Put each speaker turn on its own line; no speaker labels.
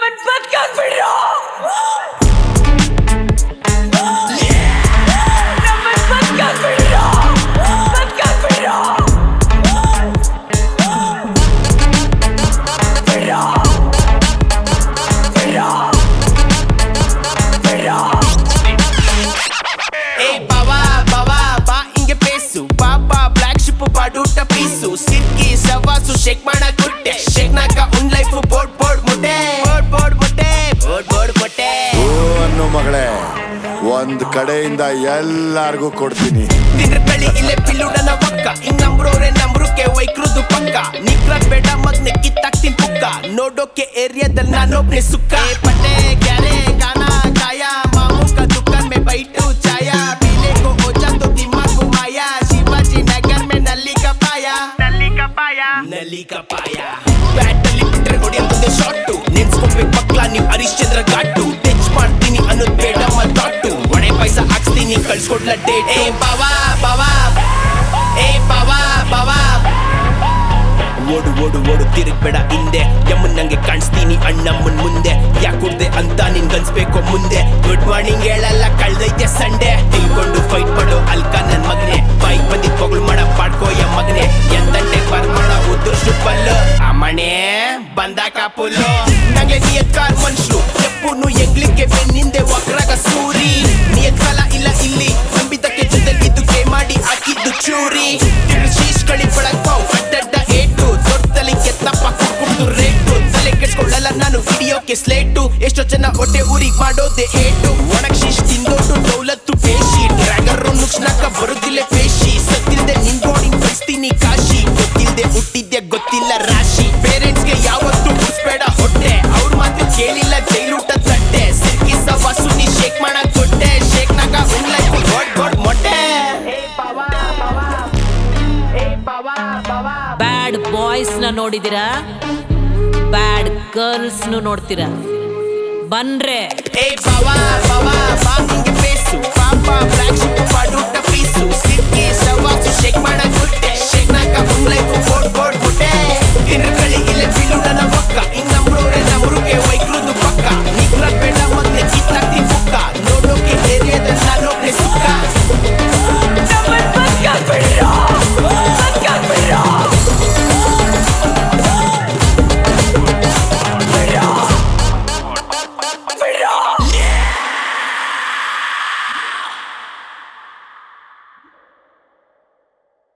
ನಮ್ಮನ್ ಬದ್ಕಾಕ್ಬಿಡ್ರು ನಮ್ಮನ್ ಬದ್ಕಾಕ್ಬಿಡ್ರು ಬದ್ಕಾಕ್ಬಿಡ್ರು ಬಿಡ್ರು ಬಿಡ್ರು ಬಿಡ್ರು
ಏ ಬಾವಾ ಬಾವಾ ಬಾ ಹಿಂಗೆ ಪೇಸು ಬಾಬಾ ಬ್ಲಾಕ್ ಶಿಪ್ ಬಾಡೂಟ ಪೀಸು ಸಿರ್ಕಿ ಸವಾಸು ಶೇಕ್ ಮಾಡ ಗುಡ್ಡೆ ಶೇಕ್ ನಾಕ ಉನ್ ಲೈಫ್ ಬೋರ್ಡ್ ಬೋರ್ಡ್ ಮುಟ್ಟೆ ಬೋರ್ಡ್ ಬೋರ್ಡ್ ಮುಟ್ಟೆ ಬೋರ್ಡ್ ಬೋರ್ಡ್ ಮುಟ್ಟೆ
ಓ ಅನ್ನೋ ಮಗಳೇ ಒಂದ್ ಕಡೆಯಿಂದ ಎಲ್ಲಾರ್ಗೂ ಕೊಡ್ತೀನಿ
ತಿಂದ್ರ ಕಳಿ ಇಲ್ಲೇ ಪಿಲ್ಲುಡನ ಪಕ್ಕ ಹಿಂಗ್ ನಂಬ್ರೋರೆ ನಂಬ್ರುಕೆ ವೈಕ್ರುದು ಪಕ್ಕ ನಿಕ್ರ ಬೇಡ ಮಗ್ನೆ ಕಿತ್ತಾಕ್ತಿನ್ ಪುಕ್ಕ ನೋಡೋಕೆ ಏರಿಯಾದಲ್ಲಿ ನಾನೊಬ್ನೆ ಸುಕ್ಕ ಏ ಪಟ್ಟೆ ಗ್ಯಾರೆ ಗಾನ ಕಾಯ ಮಾಮೂಕ ದುಕಾನ್ ಮೇ ಬೈಟು ಛಾಯ पीले को ओझा तो दिमाग घुमाया शिवाजी नगर में नली का पाया नली का पाया नली का पाया ಬ್ಯಾಟಲ್ಲಿ ಬಿಟ್ರೆ ಹೊಡೆಯೋದೇ ಶಾಟು ನೆನ್ಸ್ಕೊಬೇಕು ಮಕ್ಳ ನೀವು ಹರಿಶ್ಚಂದ್ರ ಘಾಟು ಟಚ್ ಮಾಡ್ತೀನಿ ಅನ್ನೋದ್ ಬೇಡ ಮತ್ತಾಟು ಒಣೆ ಪೈಸಾ ಹಾಕ್ಸ್ತೀನಿ ಕಳ್ಸ್ಕೊಡ್ಲ ಡೇಟ್ ಏ ಬಾವಾ ಬಾವಾ ಏ ಬಾವಾ ಬಾವಾ ಓಡು ಓಡು ಓಡು ತಿರುಗ್ಬೇಡ ಹಿಂದೆ ಯಮ್ಮನ್ ನಂಗೆ ಕಾಣಿಸ್ತೀನಿ ಅಣ್ಣಮ್ಮನ್ ಮುಂದೆ ಯಾಕುಡ್ದೆ ಅಂತ ನಿನ್ಗನ್ಸ್ಬೇಕು ಮುಂದೆ ಗುಡ್ ಮಾರ್ನಿಂಗ್ ಹೇಳಲ್ಲ ಕಳ್ದೈತೆ ಸಂಡೆ ತಿಳ್ಕೊಂಡು ಫೈಟ್ ಮಾಡೋ ಅಲ್ಕ ನನ್ ಮಗನೆ ಬೈಕ್ ಬಂದಿದ್ ಪೊಗಳು ಮಾಡ ಪಾಡ್ಕೋಯ ಮಗನೆ ಎಂತಂಟೆ ಬರ್ಮಾಡ ಉದುರ್ಸು ಪಲ್ಲು ಅಮ್ಮಣೆ ಬಂದಾಕ ಪುಲ್ಲು ನಂಗೆ ನಿಯತ್ ಕಾರ್ ಮನುಷ್ರು ಎಪ್ಪುನು ಎಂಗ್ಲಿಕ್ಕೆ ಬೆನ್ನಿಂದೆ ವಕ್ರಾಗ ಸೂರಿ ನಿಯತ್ ಕಾಲ ಇಲ್ಲ ಇಲ್ಲಿ ನಂಬಿದಕ್ಕೆ ಜೊತೆಲಿದ್ದು ಕೈ ಮಾಡಿ ಹಾಕಿದ್ದು ಚೂರಿ ಶೀಶ್ ಕಳಿ ಬಳಕ್ ಪಾವ್ ಅಡ್ಡಡ್ಡ ಏಟು ದೊಡ್ಡದಲ್ಲಿ ಕೆತ್ತಪ್ಪ ಕುಡ್ದು ರೇಟು ತಲೆ ಕೆಡ್ಸ್ಕೊಳ್ಳಲ್ಲ ನಾನು ಹಿಡಿಯೋಕೆ ಸ್ಲೇಟು ಎಷ್ಟೋ ಜನ ಹೊಟ್ಟೆ ಊರಿಗ್ ಮಾಡೋದೆ ಏಟು ಒಣಗ್ ಶೀಶ್ ತಿಂದೋಟು ದೌಲತ್ತು ಪೇಶಿ ಡ್ರ್ಯಾಗರ್ ನುಕ್ಸ್ನಾಕ ಬರುದಿಲ್ಲ ಪೇಶಿ ಸತ್ತಿಲ್ದೆ ನಿನ್ ಬೋಡಿ ಕಳಿಸ್ತೀನಿ ಕಾಶಿ ಗೊತ್ತಿಲ್ದೆ ಹುಟ್ಟಿದ್ದೆ ಗೊತ್ತಿಲ್ಲ ರಾಶಿ ಪೇರೆಂಟ್ಸ್ಗೆ ಯಾವತ್ತೂ ಉಡ್ಸ್ಬೇಡ ಹೊಟ್ಟೆ ಅವ್ರ ಮಾತ್ರ ಕೇಳಿಲ್ಲ ಜೈಲೂಟ ತಟ್ಟೆ ಸಿರ್ಕಿ ಸವಾಸು ನೀ ಶೇಕ್ ಮಾಡಕ್ ಕೊಟ್ಟೆ ಶೇಕ್ ನಾಗ ಉನ್ ಲೈಫ್ ಗೊಡ್ ಗೊಡ್ ಮೊಟ್ಟೆ
ಬ್ಯಾಡ್ ಬಾಯ್ಸ್ ನ ನೋಡಿದಿರಾ ಬ್ಯಾಡ್ ಗರ್ಲ್ಸ್ ನೋಡ್ತೀರಾ ಬನ್ರೆ
ಏ ಬಾವಾ ಬಾವಾ ಬಾ ಹಿಂಗೆ ಪೇಸು ಪಾಪ ಬ್ಲಾಕ್ ಶಿಪ್ ಬಾಡೂಟ ಪೀಸು ಸಿರ್ಕಿ ಸವಾಸು ಶೇಕ್ ಮಾಡಕ್ ಕೊಟ್ಟೆ ಶೇಕ್ ನಾಕ ಉನ್ ಲೈಫ್